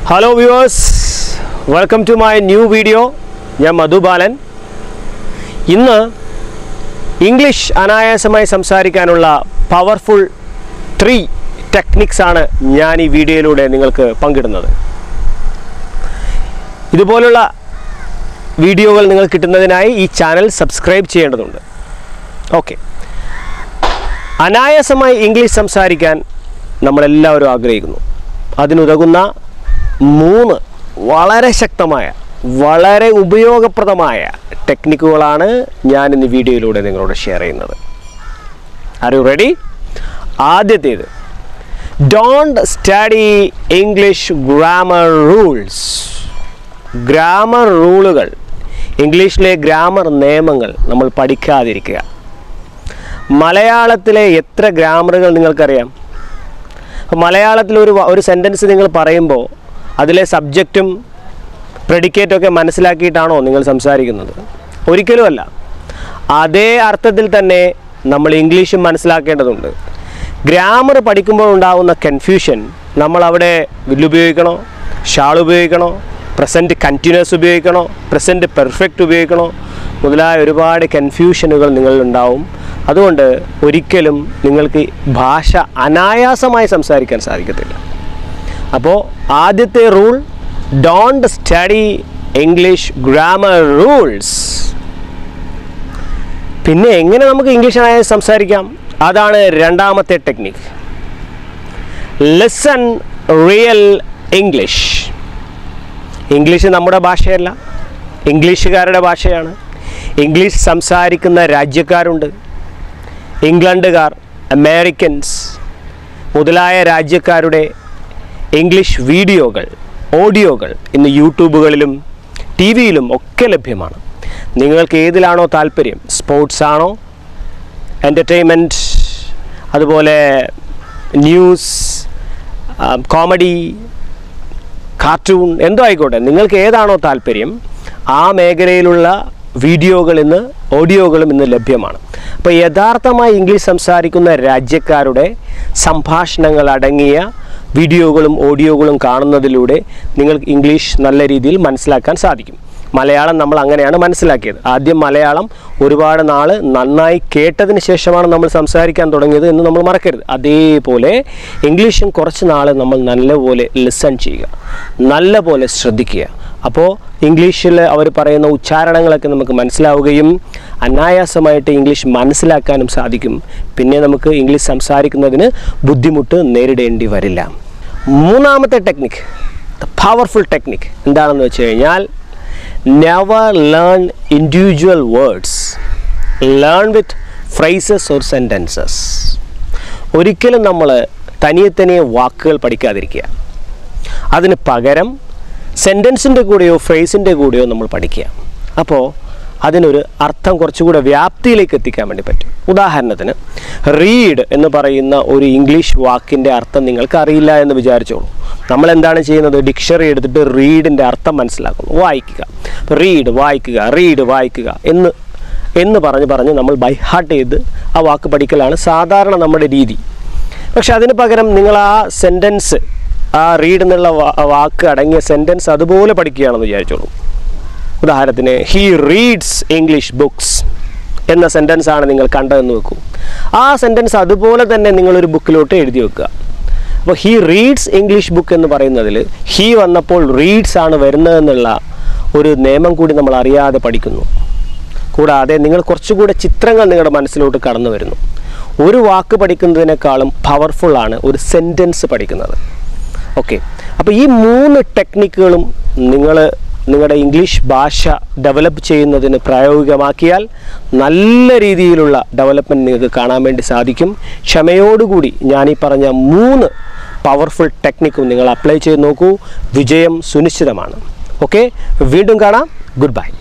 hello viewers welcome to my new video ഞാൻ മധുബാലൻ ഇന്ന് English അനായാസമായി സംസാരിക്കാനുള്ള പവർഫുൾ ത്രീ ടെക്നിക്സ് ആണ് ഞാൻ ഈ വീഡിയോയിലൂടെ നിങ്ങൾക്ക് പങ്കിടുന്നത് ഇതുപോലുള്ള വീഡിയോകൾ നിങ്ങൾ കിട്ടുന്നതിനായി ഈ ചാനൽ സബ്സ്ക്രൈബ് ചെയ്യേണ്ടതുണ്ട് ഓക്കെ അനായാസമായി ഇംഗ്ലീഷ് സംസാരിക്കാൻ നമ്മളെല്ലാവരും ആഗ്രഹിക്കുന്നു അതിനുതകുന്ന മൂന്ന് വളരെ ശക്തമായ വളരെ ഉപയോഗപ്രദമായ ടെക്നിക്കുകളാണ് ഞാൻ ഇന്ന് വീഡിയോയിലൂടെ നിങ്ങളോട് ഷെയർ ചെയ്യുന്നത് ആർ യു റെഡി ആദ്യത്തേത് don't study English grammar rules grammar റൂളുകൾ ഇംഗ്ലീഷിലെ ഗ്രാമർ നിയമങ്ങൾ നമ്മൾ പഠിക്കാതിരിക്കുക മലയാളത്തിലെ എത്ര ഗ്രാമറുകൾ നിങ്ങൾക്കറിയാം അപ്പോൾ മലയാളത്തിൽ ഒരു വ- ഒരു സെൻറ്റൻസ് നിങ്ങൾ പറയുമ്പോൾ അതിലെ സബ്ജക്റ്റും പ്രെഡിക്കേറ്റും ഒക്കെ മനസ്സിലാക്കിയിട്ടാണോ നിങ്ങൾ സംസാരിക്കുന്നത് ഒരിക്കലുമല്ല അതേ അർത്ഥത്തിൽ തന്നെ നമ്മൾ ഇംഗ്ലീഷും മനസ്സിലാക്കേണ്ടതുണ്ട് ഗ്രാമർ പഠിക്കുമ്പോൾ ഉണ്ടാകുന്ന കൺഫ്യൂഷൻ നമ്മൾ അവിടെ വില്ല് ഉപയോഗിക്കണോ ഷാൾ ഉപയോഗിക്കണോ പ്രസൻറ്റ് കണ്ടിന്യൂസ് ഉപയോഗിക്കണോ പ്രസൻറ്റ് പെർഫെക്റ്റ് ഉപയോഗിക്കണോ മുതലായ ഒരുപാട് കൺഫ്യൂഷനുകൾ നിങ്ങളിലുണ്ടാവും അതുകൊണ്ട് ഒരിക്കലും നിങ്ങൾക്ക് ഭാഷ അനായാസമായി സംസാരിക്കാൻ സാധിക്കത്തില്ല അപ്പോൾ ആദ്യത്തെ rule don't study English grammar rules പിന്നെ എങ്ങനെ നമുക്ക് ഇംഗ്ലീഷ് അനായാസം സംസാരിക്കാം അതാണ് രണ്ടാമത്തെ technique listen real English English നമ്മുടെ ഭാഷയല്ല ഇംഗ്ലീഷുകാരുടെ ഭാഷയാണ് ഇംഗ്ലീഷ് സംസാരിക്കുന്ന രാജ്യക്കാരുണ്ട് ഇംഗ്ലണ്ടുകാർ അമേരിക്കൻസ് മുതലായ രാജ്യക്കാരുടെ ഇംഗ്ലീഷ് വീഡിയോകൾ ഓഡിയോകൾ ഇന്ന് യൂട്യൂബുകളിലും ടി വിയിലും ഒക്കെ ലഭ്യമാണ് നിങ്ങൾക്ക് ഏതിലാണോ താല്പര്യം സ്പോർട്സ് ആണോ എൻ്റർടൈൻമെൻറ്റ് അതുപോലെ ന്യൂസ് കോമഡി കാർട്ടൂൺ എന്തോ ആയിക്കോട്ടെ നിങ്ങൾക്ക് ഏതാണോ താല്പര്യം ആ മേഖലയിലുള്ള വീഡിയോകൾ ഇന്ന് ഓഡിയോകളും ഇന്ന് ലഭ്യമാണ് അപ്പോൾ യഥാർത്ഥമായി ഇംഗ്ലീഷ് സംസാരിക്കുന്ന രാജ്യക്കാരുടെ സംഭാഷണങ്ങൾ അടങ്ങിയ വീഡിയോകളും ഓഡിയോകളും കാണുന്നതിലൂടെ നിങ്ങൾക്ക് ഇംഗ്ലീഷ് നല്ല രീതിയിൽ മനസ്സിലാക്കാൻ സാധിക്കും മലയാളം നമ്മൾ അങ്ങനെയാണ് മനസ്സിലാക്കിയത് ആദ്യം മലയാളം ഒരുപാട് നാൾ നന്നായി കേട്ടതിന് ശേഷമാണ് നമ്മൾ സംസാരിക്കാൻ തുടങ്ങിയത് എന്ന് നമ്മൾ മറക്കരുത് അതേപോലെ ഇംഗ്ലീഷും കുറച്ച് നാൾ നമ്മൾ നല്ലപോലെ ലിസൺ ചെയ്യുക നല്ലപോലെ ശ്രദ്ധിക്കുക അപ്പോൾ ഇംഗ്ലീഷിൽ അവർ പറയുന്ന ഉച്ചാരണങ്ങളൊക്കെ നമുക്ക് മനസ്സിലാവുകയും അനായാസമായിട്ട് ഇംഗ്ലീഷ് മനസ്സിലാക്കാനും സാധിക്കും പിന്നെ നമുക്ക് ഇംഗ്ലീഷ് സംസാരിക്കുന്നതിന് ബുദ്ധിമുട്ട് നേരിടേണ്ടി വരില്ല മൂന്നാമത്തെ ടെക്നിക്ക് പവർഫുൾ ടെക്നിക്ക് എന്താണെന്ന് വെച്ച് കഴിഞ്ഞാൽ never learn individual words learn with phrases or sentences ഒരിക്കലും നമ്മൾ തനിയെ തനിയെ വാക്കുകൾ പഠിക്കാതിരിക്കുക അതിന് പകരം സെൻറ്റൻസിൻ്റെ കൂടെയോ ഫ്രേസിൻ്റെ കൂടെയോ നമ്മൾ പഠിക്കുക അപ്പോൾ അതിനൊരു അർത്ഥം കുറച്ചുകൂടെ വ്യാപ്തിയിലേക്ക് എത്തിക്കാൻ വേണ്ടി പറ്റും ഉദാഹരണത്തിന് റീഡ് എന്ന് പറയുന്ന ഒരു ഇംഗ്ലീഷ് വാക്കിൻ്റെ അർത്ഥം നിങ്ങൾക്ക് അറിയില്ല എന്ന് വിചാരിച്ചോളൂ നമ്മൾ എന്താണ് ചെയ്യുന്നത് ഡിക്ഷണറി എടുത്തിട്ട് റീഡിൻ്റെ അർത്ഥം മനസ്സിലാക്കുന്നു വായിക്കുക റീഡ് വായിക്കുക റീഡ് വായിക്കുക എന്ന് എന്ന് പറഞ്ഞ് പറഞ്ഞ് നമ്മൾ ബൈ ഹാർട്ട് ചെയ്ത് ആ വാക്ക് പഠിക്കലാണ് സാധാരണ നമ്മുടെ രീതി പക്ഷെ അതിന് പകരം നിങ്ങൾ ആ സെൻറ്റൻസ് ആ റീഡ് എന്നുള്ള വാ- വാക്ക് അടങ്ങിയ സെൻറ്റൻസ് അതുപോലെ പഠിക്കുകയാണെന്ന് വിചാരിച്ചോളൂ ഉദാഹരണത്തിന് ഹീ റീഡ്സ് ഇംഗ്ലീഷ് ബുക്സ് എന്ന സെൻറ്റൻസ് ആണ് നിങ്ങൾ കണ്ടതെന്ന് വെക്കൂ ആ സെൻറ്റൻസ് അതുപോലെ തന്നെ നിങ്ങളൊരു ബുക്കിലോട്ട് എഴുതി വെക്കുക അപ്പോൾ ഹീ റീഡ്സ് ഇംഗ്ലീഷ് ബുക്ക് എന്ന് പറയുന്നതിൽ ഹീ വന്നപ്പോൾ റീഡ്സ് ആണ് വരുന്നതെന്നുള്ള ഒരു നിയമം കൂടി നമ്മൾ അറിയാതെ പഠിക്കുന്നു കൂടാതെ നിങ്ങൾ കുറച്ചുകൂടെ ചിത്രങ്ങൾ നിങ്ങളുടെ മനസ്സിലോട്ട് കടന്നു വരുന്നു ഒരു വാക്ക് പഠിക്കുന്നതിനേക്കാളും പവർഫുള്ളാണ് ഒരു സെൻറ്റൻസ് പഠിക്കുന്നത് ഓക്കെ അപ്പോൾ ഈ മൂന്ന് ടെക്നിക്കുകളും നിങ്ങൾ നിങ്ങളുടെ ഇംഗ്ലീഷ് ഭാഷ ഡെവലപ്പ് ചെയ്യുന്നതിന് പ്രായോഗികമാക്കിയാൽ നല്ല രീതിയിലുള്ള ഡെവലപ്മെൻറ്റ് നിങ്ങൾക്ക് കാണാൻ വേണ്ടി സാധിക്കും ക്ഷമയോടുകൂടി ഞാൻ ഈ പറഞ്ഞ മൂന്ന് പവർഫുൾ ടെക്നിക്കും നിങ്ങൾ അപ്ലൈ ചെയ്ത് നോക്കൂ വിജയം സുനിശ്ചിതമാണ് ഓക്കെ വീണ്ടും കാണാം ഗുഡ് ബൈ